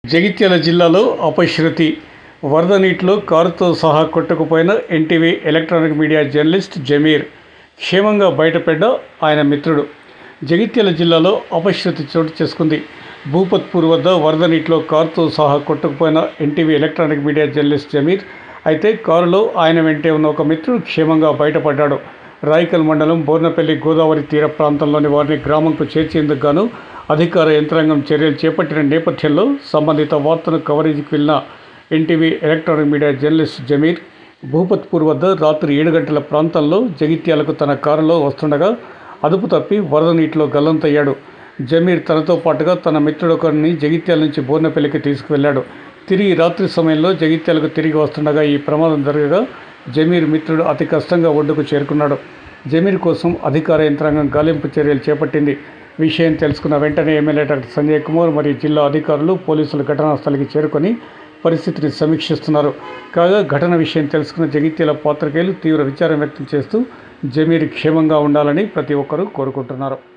జగిత్యాల జిల్లాలో అపశృతి వరద నీటిలో కారుతో సహా కొట్టుకుపోయిన NTV electronic media journalist Zameer క్షేమంగా బయటపడ్డ ఆయన మిత్రుడు జగిత్యాల జిల్లాలో అపశృతి చోటు చేసుకుంది భూపత్పూర్ వద్ద వరద నీటిలో కారుతో సహా కొట్టుకుపోయిన NTV electronic media journalist Zameer అయితే కారులో ఆయన వెంటే ఉన్న ఒక మిత్రుడు క్షేమంగా బయటపడ్డాడు రాయికల్ మండలం బోర్నపల్లి గోదావరి తీర ప్రాంతంలోని వారిని గ్రామంకు చేర్చేందుకు గాను అధికార యంత్రాంగం చర్యలు చేపట్టిన నేపథ్యంలో సంబంధిత వార్తను కవరేజీకి వెళ్ళిన NTV electronic media journalist Zameer Bhupatpur వద్ద రాత్రి ఏడు గంటల ప్రాంతంలో జగిత్యాలకు తన కారులో వస్తుండగా అదుపు తప్పి వరద నీటిలో గల్లంతయ్యాడు జమీర్ తనతో పాటుగా తన మిత్రుడొకరిని జగిత్యాల నుంచి బోర్నపల్లికి తీసుకువెళ్ళాడు తిరిగి రాత్రి సమయంలో జగిత్యాలకు తిరిగి వస్తుండగా ఈ ప్రమాదం జరగగా జమీర్ మిత్రుడు అతి కష్టంగా ఒడ్డుకు చేరుకున్నాడు జమీర్ కోసం అధికార యంత్రాంగం గాలింపు చర్యలు చేపట్టింది విషయం తెలుసుకున్న వెంటనే ఎమ్మెల్యే డాక్టర్ సంజయ్ కుమార్ మరియు జిల్లా అధికారులు పోలీసులు ఘటనా స్థలికి చేరుకొని పరిస్థితిని సమీక్షిస్తున్నారు కాగా ఘటన విషయం తెలుసుకున్న జగిత్యాల పాత్రికేయులు తీవ్ర విచారం వ్యక్తం చేస్తూ జమీర్ క్షేమంగా ఉండాలని ప్రతి ఒక్కరూ కోరుకుంటున్నారు